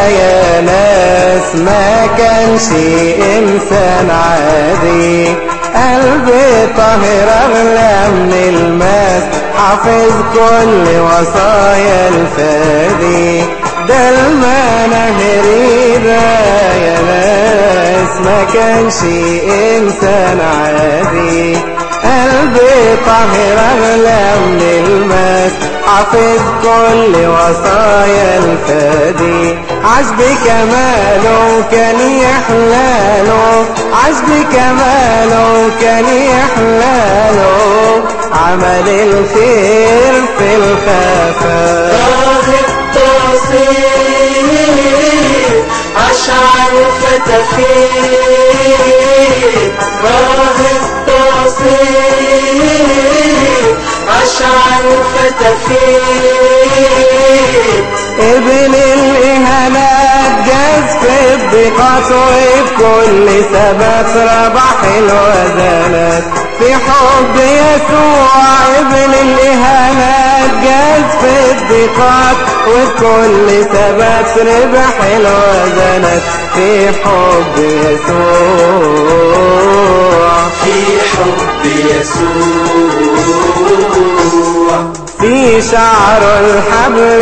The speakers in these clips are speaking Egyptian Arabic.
يا ناس ما كانش إنسان عادي قلبي طاهر أغلى من الماس حافظ كل وصايا الفادي ده المناهري ده يا ناس ما كانش إنسان عادي قلبي طاهر أغلى من الماس حافظ كل وصايا الفادي عجب كماله كان يحلاله عجب كماله كان يحلاله عمل الخير في الخفاء راغب تصير أشعل فتفير راغب تصير أشعل فتفير ابن الإهانات جاز في الضيقات وفي كل ثبات ربح الوزنات في حب يسوع ابن الإهانات جاز في الضيقات وفي كل ثبات ربح الوزنات في حب يسوع في حب يسوع في شعر الحبل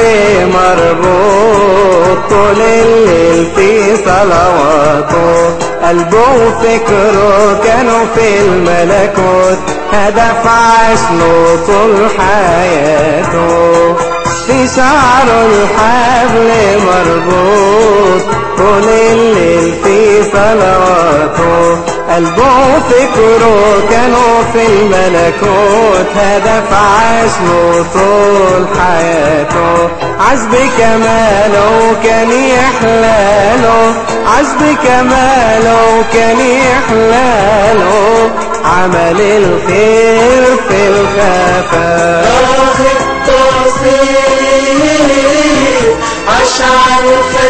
مربوط طول الليل في صلواته قلبه وفكره كانوا في الملكوت هدف عشنه طول حياته في شعر الحبل مربوط طول الليل في صلواته قلبه وفكره كانوا في الملكوت هدف عشنه طول حياته عزب كماله كان يحلاله عزب كماله كان يحلاله عمل الخير في الخفاء راغب تصير أشعل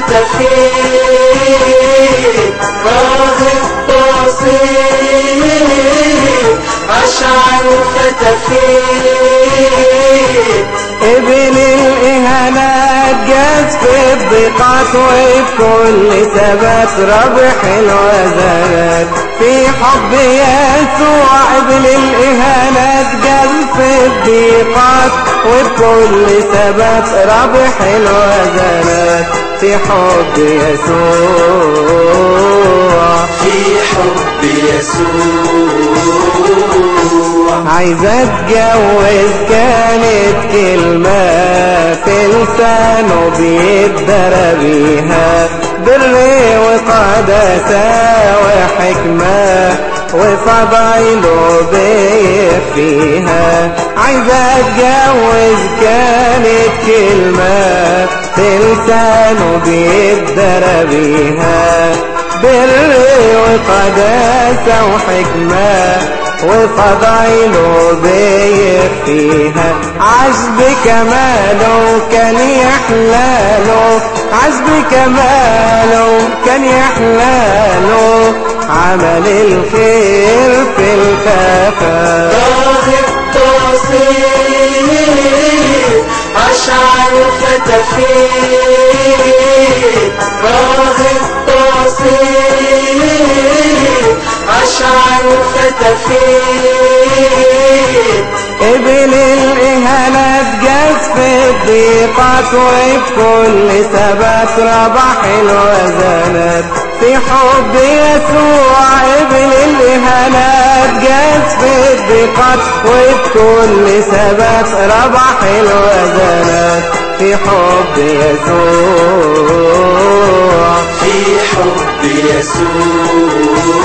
فتفير راغب تصير أشعل فتفير ابن الإهانات جاز في الضيقات وفي كل ثبات ربح الوزنات في حب يسوع ابن الإهانات جاز في الضيقات وفي كل ثبات ربح الوزنات في حب يسوع في حب يسوع عايزة اتجوز كانت كلمة في لسانه بيتدرى بيها بر وقداسة وحكمة وفضايله بيخفيها عايزة اتجوز كانت كلمة في لسانه بيتدرى بيها بر وقداسة وحكمة وفضايله بيخفيها عجب كماله كان يحلاله عجب كماله كان يحلاله عمل الخير في الخفاء راغب تصير أشعل فتفير راغب تصير أشعل فتفير ابن الإهانات جاز في الضيقات وفي كل ثبات ربح الوزنات في حب يسوع ابن الإهانات جاز في الضيقات وفي كل ثبات ربح الوزنات في حب يسوع في حب يسوع